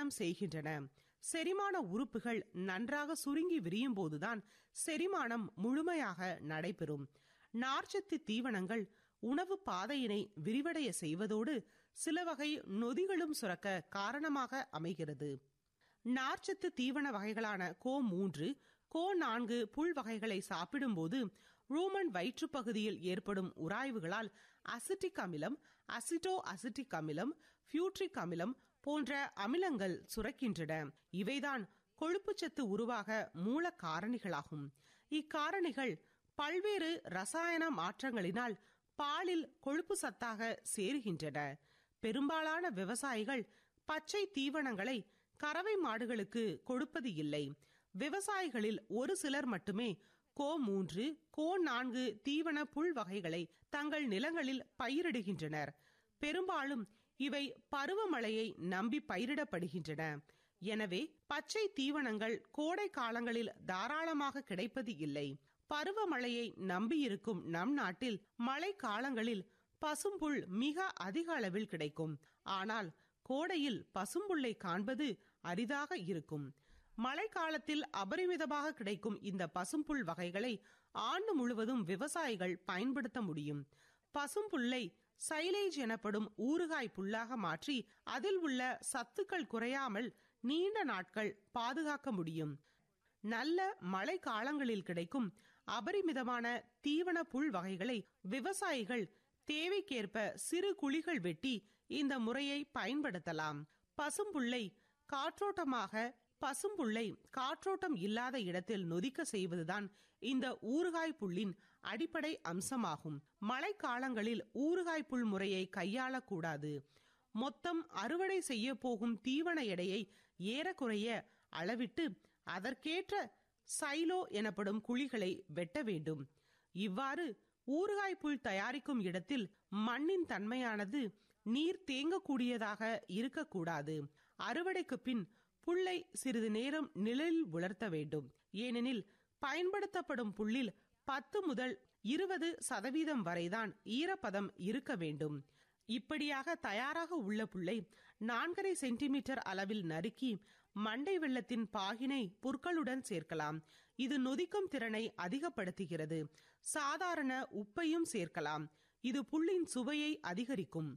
செரிமானம் செய்கின்றன செரிமான உறுப்புகள் நன்றாக சுருங்கி விரியும் போதுதான் செரிமானம் முழுமையாக நடைபெறும் நார்ச்சத்து தீவனங்கள் உணவு பாதையினை விரிவடைய செய்வதோடு சில வகை நொதிகளும் சுரக்க காரணமாக அமைகிறது நார்ச்சத்து தீவன வகைகளான கோ மூன்று கோ நான்கு புல் வகைகளை சாப்பிடும்போது ரூமன் வயிற்றுப் பகுதியில் ஏற்படும் உராய்வுகளால் அசிட்டிக் அமிலம் அசிட்டோ அசிட்டிக் அமிலம் பியூட்ரிக் அமிலம் போன்ற அமிலங்கள் சுரக்கின்றன இவைதான் கொழுப்புச்சத்து உருவாக மூல காரணிகளாகும் இக்காரணிகள் பல்வேறு ரசாயன மாற்றங்களினால் பாலில் கொழுப்பு சத்தாக சேருகின்றன பெரும்பாலான விவசாயிகள் பச்சை தீவனங்களை கறவை மாடுகளுக்கு கொடுப்பது இல்லை விவசாயிகளில் ஒரு சிலர் மட்டுமே கோ மூன்று கோ நான்கு தீவன புல் வகைகளை தங்கள் நிலங்களில் பயிரிடுகின்றனர் பெரும்பாலும் இவை பருவமழையை நம்பி பயிரிடப்படுகின்றன எனவே பச்சை தீவனங்கள் கோடை காலங்களில் தாராளமாக கிடைப்பது இல்லை பருவமழையை நம்பியிருக்கும் நம் நாட்டில் மழை காலங்களில் பசும்புல் மிக அதிக அளவில் கிடைக்கும் ஆனால் கோடையில் பசும்புல்லை காண்பது அரிதாக இருக்கும் மழை காலத்தில் அபரிமிதமாக கிடைக்கும் இந்த பசும்புல் வகைகளை ஆண்டு முழுவதும் விவசாயிகள் பயன்படுத்த முடியும் பசும்புல்லை சைலேஜ் எனப்படும் ஊறுகாய் புல்லாக மாற்றி அதில் உள்ள சத்துக்கள் குறையாமல் நீண்ட நாட்கள் பாதுகாக்க முடியும் நல்ல மழை காலங்களில் கிடைக்கும் அபரிமிதமான தீவன புல் வகைகளை விவசாயிகள் தேவைக்கேற்ப சிறு குழிகள் வெட்டி இந்த முறையை பயன்படுத்தலாம் பசும்புல்லை காற்றோட்டமாக பசும்புல்லை காற்றோட்டம் இல்லாத இடத்தில் நொதிக்க செய்வதுதான் இந்த ஊறுகாய் புல்லின் அடிப்படை அம்சமாகும் மழை காலங்களில் ஊறுகாய் புல் முறையை கையாளக்கூடாது மொத்தம் அறுவடை செய்ய போகும் தீவன எடையை ஏறக்குறைய அளவிட்டு அதற்கேற்ற சைலோ எனப்படும் குழிகளை வெட்ட வேண்டும் இவ்வாறு ஊறுகாய் புல் தயாரிக்கும் இடத்தில் மண்ணின் தன்மையானது நீர் தேங்கக்கூடியதாக இருக்கக்கூடாது அறுவடைக்கு பின் புல்லை சிறிது நேரம் நிழலில் உலர்த்த வேண்டும் ஏனெனில் பயன்படுத்தப்படும் புல்லில் பத்து முதல் இருபது சதவீதம் வரைதான் ஈரப்பதம் இருக்க வேண்டும் இப்படியாக தயாராக உள்ள புல்லை நான்கரை சென்டிமீட்டர் அளவில் நறுக்கி மண்டை வெள்ளத்தின் பாகினை புற்களுடன் சேர்க்கலாம் இது நொதிக்கும் திறனை அதிகப்படுத்துகிறது சாதாரண உப்பையும் சேர்க்கலாம் இது புல்லின் சுவையை அதிகரிக்கும்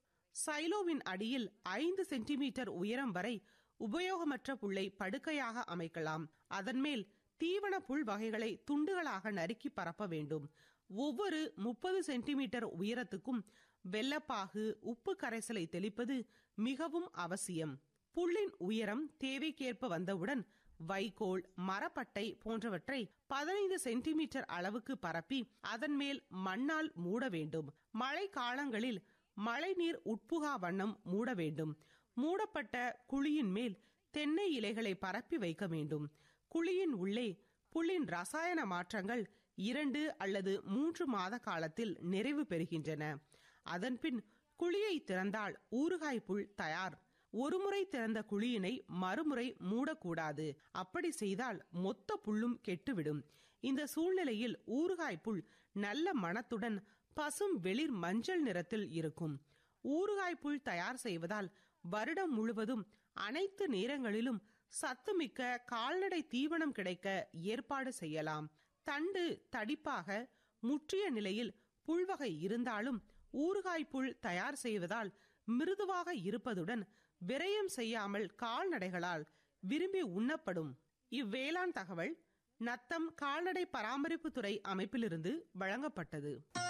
சைலோவின் அடியில் ஐந்து சென்டிமீட்டர் உயரம் வரை உபயோகமற்ற புல்லை படுக்கையாக அமைக்கலாம் அதன் மேல் தீவன புல் வகைகளை துண்டுகளாக நறுக்கி பரப்ப வேண்டும் ஒவ்வொரு முப்பது சென்டிமீட்டர் உயரத்துக்கும் வெள்ளப்பாகு உப்பு கரைசலை தெளிப்பது மிகவும் அவசியம் புல்லின் உயரம் தேவைக்கேற்ப வந்தவுடன் வைக்கோல் மரப்பட்டை போன்றவற்றை பதினைந்து சென்டிமீட்டர் அளவுக்கு பரப்பி அதன் மேல் மண்ணால் மூட வேண்டும் மழை காலங்களில் மழைநீர் உட்புகா வண்ணம் மூட வேண்டும் மூடப்பட்ட குழியின் மேல் தென்னை இலைகளை பரப்பி வைக்க வேண்டும் குழியின் உள்ளே புல்லின் ரசாயன மாற்றங்கள் இரண்டு அல்லது மூன்று மாத காலத்தில் நிறைவு பெறுகின்றன அதன்பின் குழியை திறந்தால் ஊறுகாய் புல் தயார் ஒருமுறை திறந்த குழியினை மறுமுறை மூடக்கூடாது அப்படி செய்தால் மொத்த புல்லும் கெட்டுவிடும் இந்த சூழ்நிலையில் ஊறுகாய் புல் நல்ல மணத்துடன் பசும் வெளிர் மஞ்சள் நிறத்தில் இருக்கும் ஊறுகாய் புல் தயார் செய்வதால் வருடம் முழுவதும் அனைத்து நேரங்களிலும் சத்துமிக்க கால்நடை தீவனம் கிடைக்க ஏற்பாடு செய்யலாம் தண்டு தடிப்பாக முற்றிய நிலையில் புல்வகை இருந்தாலும் ஊறுகாய் புல் தயார் செய்வதால் மிருதுவாக இருப்பதுடன் விரயம் செய்யாமல் கால்நடைகளால் விரும்பி உண்ணப்படும் இவ்வேளாண் தகவல் நத்தம் கால்நடை பராமரிப்பு துறை அமைப்பிலிருந்து வழங்கப்பட்டது